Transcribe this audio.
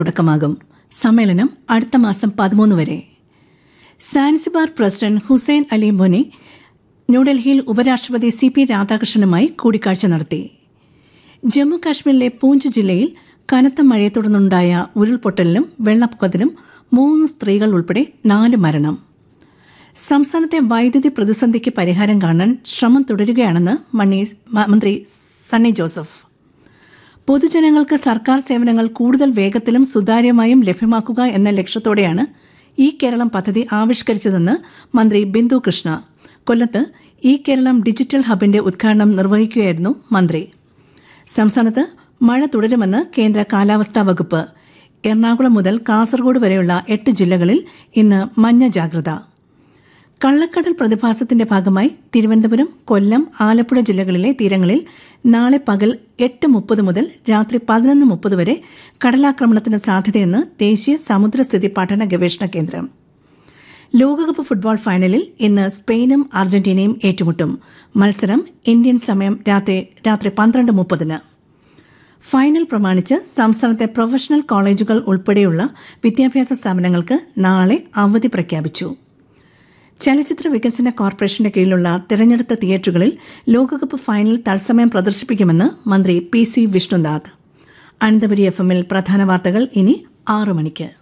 തുടക്കമാകും സമ്മേളനം അടുത്ത മാസം പതിമൂന്ന് വരെ Zanzibar president Hussein Ali Mwinyi ന്യൂഡൽഹിയിൽ ഉപരാഷ്ട്രപതി സി പി രാധാകൃഷ്ണനുമായി കൂടിക്കാഴ്ച നടത്തി ജമ്മു കാശ്മീരിലെ പൂഞ്ച് ജില്ലയിൽ കനത്ത മഴയെ തുടർന്നുണ്ടായ ഉരുൾപൊട്ടലിലും വെള്ളപ്പൊക്കത്തിലും മൂന്ന് സ്ത്രീകൾ ഉൾപ്പെടെ നാല് മരണം സംസ്ഥാനത്തെ വൈദ്യുതി പ്രതിസന്ധിക്ക് പരിഹാരം കാണാൻ ശ്രമം തുടരുകയാണെന്ന് മണി മന്ത്രി സണ്ണി ജോസഫ് പൊതുജനങ്ങൾക്ക് സർക്കാർ സേവനങ്ങൾ കൂടുതൽ വേഗത്തിലും സുതാര്യമായും ലഭ്യമാക്കുക എന്ന ലക്ഷ്യത്തോടെയാണ് ഈ കേരളം പദ്ധതി ആവിഷ്കരിച്ചതെന്ന് മന്ത്രി ബിന്ദു കൃഷ്ണ കൊല്ലത്ത് ഈ കേരളം ഡിജിറ്റൽ ഹബിന്റെ ഉദ്ഘാടനം നിർവഹിക്കുകയായിരുന്നു മന്ത്രി സംസ്ഥാനത്ത് മഴ തുടരുമെന്ന് കേന്ദ്ര കാലാവസ്ഥാ വകുപ്പ് എറണാകുളം മുതൽ കാസർഗോഡ് വരെയുള്ള എട്ട് ജില്ലകളിൽ ഇന്ന് മഞ്ഞ ജാഗ്രത കള്ളക്കടൽ പ്രതിഭാസത്തിന്റെ ഭാഗമായി തിരുവനന്തപുരം കൊല്ലം ആലപ്പുഴ ജില്ലകളിലെ തീരങ്ങളിൽ നാളെ പകൽ എട്ട് മുപ്പത് മുതൽ രാത്രി പതിനൊന്ന് മുപ്പത് വരെ കടലാക്രമണത്തിന് സാധ്യതയെന്ന് ദേശീയ സമുദ്രസ്ഥിതി പഠന ഗവേഷണ കേന്ദ്രം ലോകകപ്പ് ഫുട്ബോൾ ഫൈനലിൽ ഇന്ന് സ്പെയിനും അർജന്റീനയും ഏറ്റുമുട്ടും മത്സരം ഇന്ത്യൻ സമയം രാത്രി പന്ത്രണ്ട് മുപ്പതിന് ഫൈനൽ പ്രമാണിച്ച് സംസ്ഥാനത്തെ പ്രൊഫഷണൽ കോളേജുകൾ ഉൾപ്പെടെയുള്ള വിദ്യാഭ്യാസ സ്ഥാപനങ്ങൾക്ക് നാളെ അവധി പ്രഖ്യാപിച്ചു ചലച്ചിത്ര വികസന കോർപ്പറേഷന്റെ കീഴിലുള്ള തിരഞ്ഞെടുത്ത തിയേറ്ററുകളിൽ ലോകകപ്പ് ഫൈനൽ തത്സമയം പ്രദർശിപ്പിക്കുമെന്ന് മന്ത്രി P C Vishnunath Ananthapuri F എമ്മിൽ പ്രധാന വാർത്തകൾ ഇനി ആറു മണിക്ക്